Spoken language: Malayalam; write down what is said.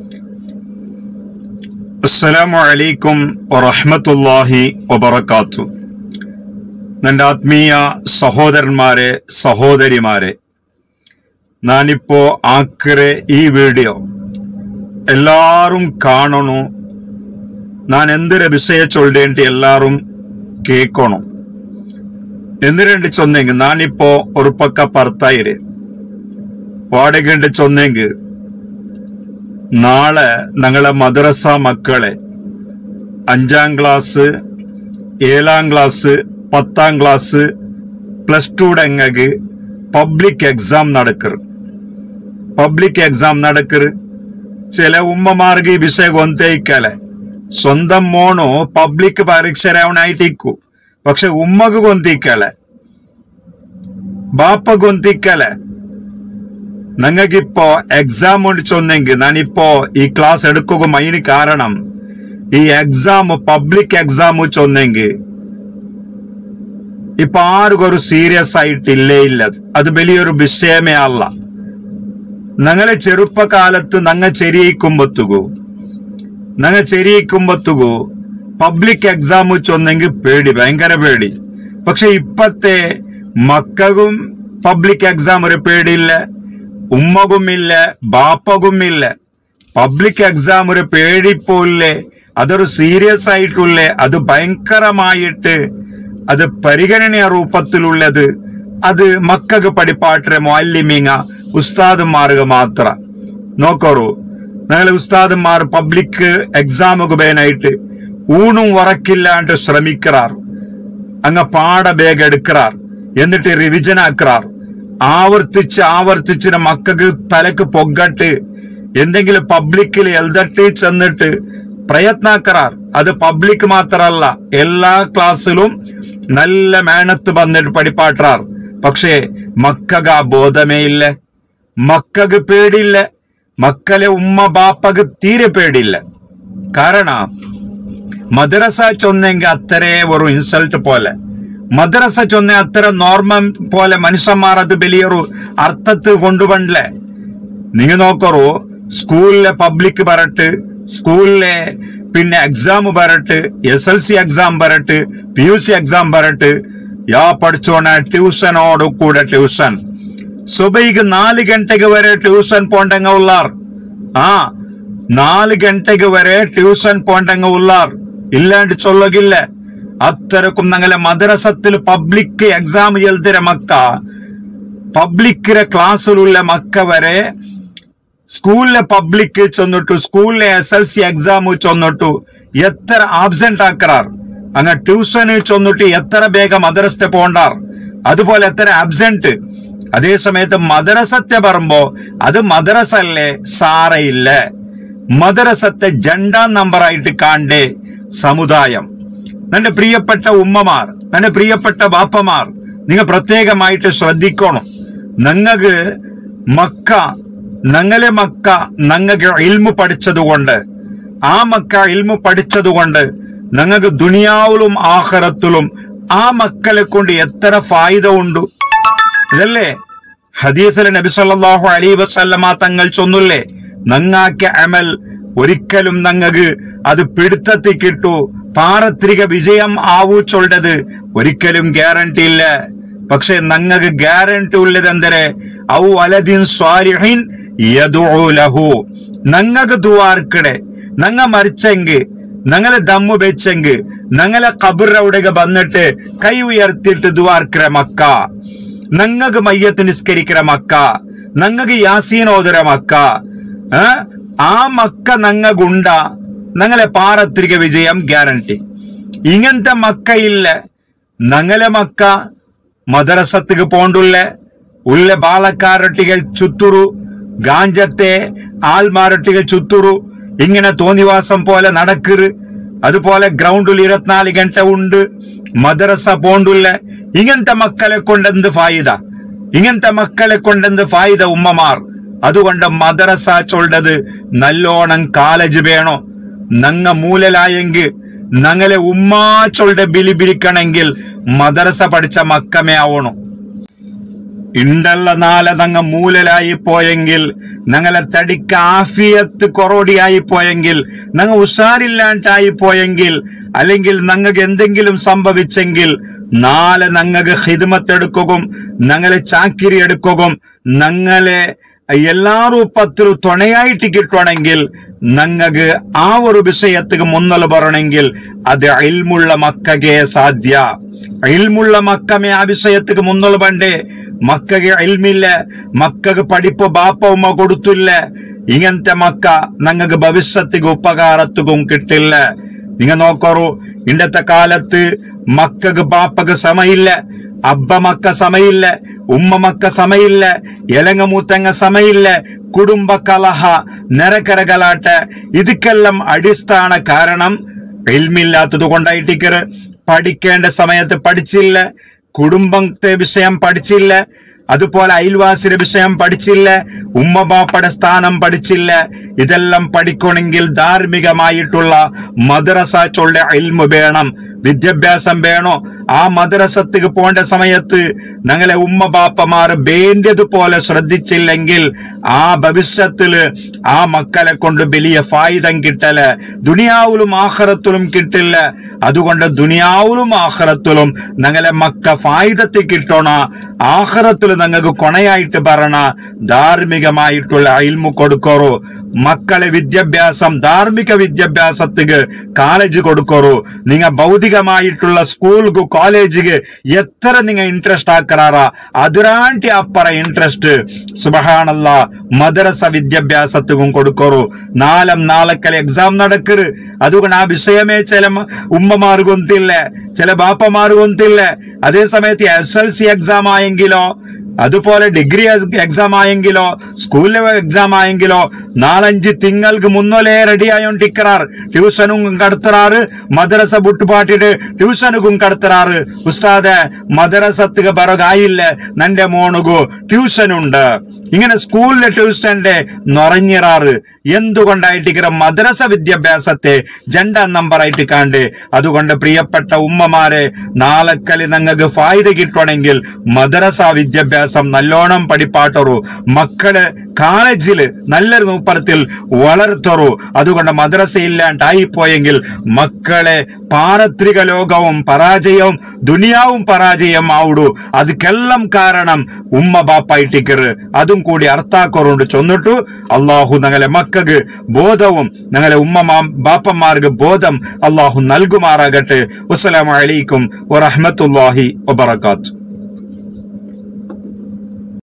അസ്സലാമു അലൈക്കും വറഹ്മത്തുള്ളാഹി വബറകാത്തു ನನ್ನ ಆತ್ಮೀಯ ಸಹೋದರನ್ಮಾರೆ ಸಹೋದರಿಮಾರೆ ನಾನಿപ്പോ ആക്കരെ ഈ വീഡിയോ എല്ലാരും കാണണു ഞാൻ എന്തൊരു വിഷയ ചൊല്ലേണ്ടി എല്ലാരും കേൾക്കണം എന്തിരണ്ട് ചൊന്നെങ്കിൽ ഞാനിപ്പോ ഒരു പക്ക പറത്തായിര് വാടകണ്ട് ചൊന്നെങ്കിൽ നാളെ ഞങ്ങളെ മദ്രസ മക്കളെ അഞ്ചാം ക്ലാസ് ഏഴാം ക്ലാസ് പത്താം ക്ലാസ് പ്ലസ് ടുയുടെ എങ്ങക്ക് പബ്ലിക് എക്സാം നടക്കറ് പബ്ലിക് എക്സാം നടക്കറ് ചില ഉമ്മമാർക്ക് ഈ വിഷയം ಗೊಂತೈക്കಲೆ സ്വന്തം മോണു പബ്ലിക് പരീക്ഷരാവണായിട്ടിക്കു പക്ഷെ ഉമ്മക്ക് ಗೊಂತಿക്കಲೆ ബാപ്പ ಗೊಂತಿക്കಲೆ ഞങ്ങൾക്കിപ്പോ എക്സാം ഉണ്ട് ചൊന്നെങ്കിൽ ഞാനിപ്പോ ഈ ക്ലാസ് എടുക്കുക മൈന് കാരണം ഈ എക്സാം പബ്ലിക് എക്സാം ചൊന്നെങ്കിൽ ഇപ്പൊ ആർക്കും ഒരു സീരിയസ് ആയിട്ടില്ലേ ഇല്ല അത് വലിയൊരു വിഷയമേ അല്ല ഞങ്ങളെ ചെറുപ്പകാലത്ത് ഞങ്ങ ചെരിയിക്കുമ്പത്തുകു ഞങ്ങ ചെരിയിക്കുമ്പത്തുകു പബ്ലിക് എക്സാം ചൊന്നെങ്കിൽ പേടി ഭയങ്കര പേടി പക്ഷെ ഇപ്പത്തെ മക്കകും പബ്ലിക് എക്സാം ഒരു പേടിയില്ല ഉമ്മകുമില്ല ബാപ്പകുമില്ല പബ്ലിക് എക്സാം ഒരു പേടിപ്പോല്ലേ അതൊരു സീരിയസ് ആയിട്ടുള്ളേ അത് ഭയങ്കരമായിട്ട് അത് പരിഗണനീയ രൂപത്തിലുള്ളത് അത് മക്കൾക്ക് പഠിപ്പാട്ടെ മൊല്ലിമിങ്ങ ഉസ്താദന്മാർക്ക് മാത്ര നോക്കറു ഞങ്ങളെ ഉസ്താദന്മാർ പബ്ലിക് എക്സാമുക്ക് പേനായിട്ട് ഊണും ഉറക്കില്ലാണ്ട് ശ്രമിക്കാർ അങ്ങ് പാട ബേഗ് എടുക്കാർ എന്നിട്ട് റിവിജൻ ആക്കാർ ആവർത്തിച്ച് ആവർത്തിച്ച് മക്കൾക്ക് തലക്ക് പൊggട്ട് എന്തെങ്കിലും പബ്ലിക്കിൽ എഴുതട്ടി ചെന്നിട്ട് പ്രയത്നാക്കറാർ അത് പബ്ലിക് മാത്രല്ല എല്ലാ ക്ലാസ്സിലും നല്ല മേണത്ത് വന്നിട്ട് പഠിപ്പാട്ടാർ പക്ഷേ മക്കക ആ ബോധമേ ഇല്ല മക്കക്ക് പേടിയില്ല മക്കളെ ഉമ്മ ബാപ്പക്ക് തീരെ പേടിയില്ല കാരണം മദ്രസ ചൊന്നെങ്കിൽ അത്രേ ഒരു ഇൻസൾട്ട് പോലെ മദ്രസ ചൊന്ന അത്ര നോർമൽ പോലെ മനുഷ്യന്മാർ അത് വലിയൊരു അർത്ഥത്തിൽ കൊണ്ടുപോണ്ടല്ലേ നിങ്ങൾ നോക്കറു സ്കൂളിലെ പബ്ലിക് പറട്ട് സ്കൂളിലെ പിന്നെ എക്സാം പറട്ട് എസ് എൽ സി എക്സാം പറട്ട് പി യു സി എക്സാം പറട്ട് യാ പഠിച്ചോണ ട്യൂഷനോട് കൂടെ ട്യൂഷൻ സുബൈക്ക് നാല് ഗಂಟೆಗೆ വരെ ട്യൂഷൻ പോണ്ടെങ്ക ഉള്ളാർ ആ നാല് ഗಂಟೆಗೆ വരെ ട്യൂഷൻ പോണ്ടെങ്ക ഉള്ളാർ ഇല്ലാണ്ട് ചൊല്ലകില്ല അത്തരക്കും ഞങ്ങളെ മദ്രസത്തിൽ പബ്ലിക് എക്സാം എഴുതിര മക്ക പബ്ലിക്കിലെ ക്ലാസ്സിലുള്ള മക്ക വരെ സ്കൂളിലെ പബ്ലിക് ചെന്നിട്ടു സ്കൂളിലെ എസ് എൽ സി എക്സാം ചെന്നിട്ടു എത്ര ആബ്സെന്റ് ആക്കറാർ അങ്ങ് ട്യൂഷന് ചെന്നിട്ട് എത്ര വേഗം മദ്രസത്തെ പോണ്ടാർ അതുപോലെ എത്ര ആബ്സെന്റ് അതേ സമയത്ത് മദ്രസത്തെ പറയുമ്പോ അത് മദ്രസ അല്ലേ സാറയില്ല മദ്രസത്തെ ജണ്ടാം നമ്പറായിട്ട് കാണ്ടേ സമുദായം എന്റെ പ്രിയപ്പെട്ട ഉമ്മമാർ എന്റെ പ്രിയപ്പെട്ട ബാപ്പമാർ നിങ്ങൾ പ്രത്യേകമായിട്ട് ശ്രദ്ധിക്കണം ഞങ്ങൾക്ക് മക്ക ഞങ്ങളെ മക്ക ഞങ്ങൾക്ക് ഇൽമു പഠിച്ചതുകൊണ്ട് ആ മക്ക ഇൽമു പഠിച്ചതുകൊണ്ട് ഞങ്ങൾക്ക് ദുനിയാവിലും ആഹ്റത്തിലും ആ മക്കളെ കൊണ്ട് എത്ര ഫായിദ ഉണ്ട് ഇതല്ലേ ഹദീസിലെ നബി സല്ലല്ലാഹു അലൈഹി വസല്ലമ തങ്ങൾ ചൊന്നില്ലേ നങ്ങാക്കിയ അമൽ ഒരിക്കലും നങ്ങക്ക് അത് പിടുത്തത്തി കിട്ടു പാരത്രിക വിജയം ആവൂ ചൊല്ലത് ഒരിക്കലും ഗ്യാരണ്ടി ഇല്ല പക്ഷെ നങ്ങക്ക് ഗ്യാരണ്ടി ഉള്ളത് എന്തരെ ഔ അലദിൻ സ്വാരിഹിൻ യദുഉ ലഹു നങ്ങക്ക് ദുവാർക്കിടെ നങ്ങ മരിച്ചെങ്ക് ഞങ്ങളെ ദമ്മു വെച്ചെങ്ക് ഞങ്ങളെ കബറവിടെ വന്നിട്ട് കൈ ഉയർത്തിയിട്ട് ദുവാർക്കിற മക്ക ഞങ്ങൾക്ക് മയ്യത്ത് നിസ്കരിക്കിற മക്ക ഞങ്ങൾക്ക് യാസീൻ ഓതുര മക്ക ഏ? ആ മക്ക ഞങ്ങൾക്കുണ്ട ഞങ്ങളെ പാരത്രിക വിജയം ഗ്യാരണ്ടി ഇങ്ങനത്തെ മക്ക ഇല്ല ഞങ്ങളെ മക്ക മദ്രസത്തിക്ക് പോണ്ടുള്ള ഉള്ള ബാലക്കാരൊട്ടികൾ ചുത്തുറു ഗാഞ്ചത്തെ ആൾമാരൊട്ടികൾ ചുത്തുറു ഇങ്ങനെ തോന്നിവാസം പോലെ നടക്കറ് അതുപോലെ ഗ്രൗണ്ടിൽ ഇരുപത്തിനാല് ഗಂಟೆ ഉണ്ട് മദ്രസ പോണ്ടുള്ള ഇങ്ങനത്തെ മക്കളെ കൊണ്ടെന്ത് ഫായിദ ഇങ്ങനത്തെ മക്കളെ കൊണ്ടെന്ത് ഫായിദ ഉമ്മമാർ അതുകൊണ്ട് മദ്രസ ചൊല്ലത് നല്ലോണം കാലേജ് വേണോ നങ്ങ മൂലലായെങ്കിൽ ഞങ്ങളെ ഉമ്മാച്ചോളുടെ ബിലി ബിരിക്കണമെങ്കിൽ മദ്രസ പഠിച്ച മക്കമേ ആവണം ഇണ്ടല്ല നാളെ നങ്ങ മൂലലായി പോയെങ്കിൽ ഞങ്ങളെ തടിക്ക് ആഫിയത്ത് കൊറോടിയായി പോയെങ്കിൽ ഞങ്ങ ഉഷാറില്ലാണ്ടായി പോയെങ്കിൽ അല്ലെങ്കിൽ ഞങ്ങൾക്ക് എന്തെങ്കിലും സംഭവിച്ചെങ്കിൽ നാളെ ഞങ്ങൾക്ക് ഹിദ്മത്തെടുക്കുകയും ഞങ്ങളെ ചാക്കിരി എടുക്കുകയും ഞങ്ങളെ എല്ലാ രൂപത്തിലും തുണയായിട്ട് കിട്ടണമെങ്കിൽ ഞങ്ങൾക്ക് ആ ഒരു വിഷയത്തിന് മുന്നൽ പറയണമെങ്കിൽ അത് ഇൽമുള്ള മക്കകെ സാധ്യ ഇൽമുള്ള മക്കമേ ആ വിഷയത്തിന് മുന്നൽ പണ്ടേ മക്കಗೆ ഇൽമില്ല മക്കക്ക് പഠിപ്പ് ബാപ്പ ഉമ്മ കൊടുത്തില്ല ഇങ്ങനത്തെ മക്ക ഞങ്ങൾക്ക് ഭവിഷ്യത്തിക്ക് ഉപകാരത്തുക്കും കിട്ടില്ല നിങ്ങ നോക്കറു ഇന്നത്തെ കാലത്ത് മക്കക്ക് ബാപ്പക്ക് സമയില്ല അബ്ബ മക്ക സമയില്ല ഉമ്മ മക്ക സമയില്ല എലങ്ങ മൂത്തങ്ങ സമയില്ല കുടുംബ കലഹ നിരക്കരകലാട്ട് ഇതൊക്കെല്ലാം അടിസ്ഥാന കാരണം ഇൽമില്ലാത്തത് കൊണ്ടായിട്ടിക്കറ് പഠിക്കേണ്ട സമയത്ത് പഠിച്ചില്ല കുടുംബത്തെ വിഷയം പഠിച്ചില്ല അതുപോലെ അയൽവാസിയുടെ വിഷയം പഠിച്ചില്ല ഉമ്മ ബാപ്പയുടെ സ്ഥാനം പഠിച്ചില്ല ഇതെല്ലാം പഠിക്കണമെങ്കിൽ ധാർമ്മികമായിട്ടുള്ള മദ്രസ ചൊല്ല ഇൽമ വേണം വിദ്യാഭ്യാസം വേണോ ആ മദ്രസത്തേക്ക് പോകേണ്ട സമയത്ത് ഞങ്ങളെ ഉമ്മ ബാപ്പമാർ വേണ്ടതുപോലെ ശ്രദ്ധിച്ചില്ലെങ്കിൽ ആ ഭവിഷ്യത്തില് ആ മക്കളെ കൊണ്ട് വലിയ ഫായുധം കിട്ടല് ദുനിയാവിലും ആഹ്റത്തിലും കിട്ടില്ല അതുകൊണ്ട് ദുനിയാവിലും ആഹ്റത്തിലും ഞങ്ങളെ മക്ക ഫായുധത്തിൽ കിട്ടണ ആഹ്റത്തിൽ ഞങ്ങൾക്ക് കൊണയായിട്ട് പറയണ ധാർമ്മികമായിട്ടുള്ള അയിൽമു കൊടുക്കറു മക്കളെ വിദ്യാഭ്യാസം ധാർമ്മിക വിദ്യാഭ്യാസത്തിക്ക് കോളേജ് കൊടുക്കറു നിങ്ങ ഭൗതികമായിട്ടുള്ള സ്കൂൾക്ക് കോളേജിക്ക് എത്ര നിങ്ങ ഇൻട്രസ്റ്റ് ആക്കറാറ അതിരാണ്ടി അപ്പറ ഇൻട്രസ്റ്റ് സുബഹാനല്ല മദ്രസ വിദ്യാഭ്യാസത്തിക്കും കൊടുക്കറു നാലം നാളക്കൽ എക്സാം നടക്കറ് അതുകൊണ്ട് ആ വിഷയമേ ചില മ- ഉമ്മമാർ കൊന്തില്ല ചില ബാപ്പമാർ കൊന്തില്ല അതേ സമയത്ത് എസ് എൽ സി എക്സാം ആയെങ്കിലോ അതുപോലെ ഡിഗ്രി എക്സാം ആയെങ്കിലോ സ്കൂളിലെ എക്സാം ആയെങ്കിലോ നാലഞ്ച് തിങ്ങൾക്ക് മുന്നോലേ റെഡി ആയോണ്ടിക്കറാർ ട്യൂഷനും കടത്തറാറ് മദ്രസ ബുട്ടുപാട്ടിട്ട് ട്യൂഷനുക്കും കടത്തറാറ് ഉസ്താദെ മദ്രസത്തുക ബറകായില്ല നന്റെ മോണുകു ട്യൂഷനുണ്ട് ഇങ്ങനെ സ്കൂളിലെ ട്യൂഷന്റെ നിറഞ്ഞിറാറ് എന്തുകൊണ്ടായിട്ടിക്കറ മദ്രസ വിദ്യാഭ്യാസത്തെ രണ്ടാം നമ്പറായിട്ട് കാണ്ട് അതുകൊണ്ട് പ്രിയപ്പെട്ട ഉമ്മമാരെ നാളക്കല് നിങ്ങൾക്ക് ഫായ്ദ കിട്ടണമെങ്കിൽ മദ്രസ വിദ്യാഭ്യാസം നല്ലോണം പഠിപ്പാട്ടറു മക്കള് കോളേജില് നല്ലൊരു നൂപ്പറത്തിൽ വളർത്തറു അതുകൊണ്ട് മദ്രസ ഇല്ലാണ്ടായി പോയെങ്കിൽ മക്കളെ പാരത്രിക ലോകവും പരാജയവും ദുനിയാവും പരാജയം ആവുടു ಅದಕ್ಕೆಲ್ಲಂ ಕಾರಣಂ ಉಮ್ಮ ಬಾಪ ಇಟ್ಟಿಕ್ಕರು അതും കൂടി അർത്ഥാക്കറുണ്ട് ചൊന്നിട്ടു അള്ളാഹു ഞങ്ങളെ മക്കക്ക് ബോധവും ഞങ്ങളെ ഉമ്മ മാ- ബാപ്പന്മാർക്ക് ബോധം അള്ളാഹു നൽകുമാറാകട്ടെ വസ്സലാമു അലൈക്കും വറഹ്മത്തുള്ളാഹി വബറകാത്ത്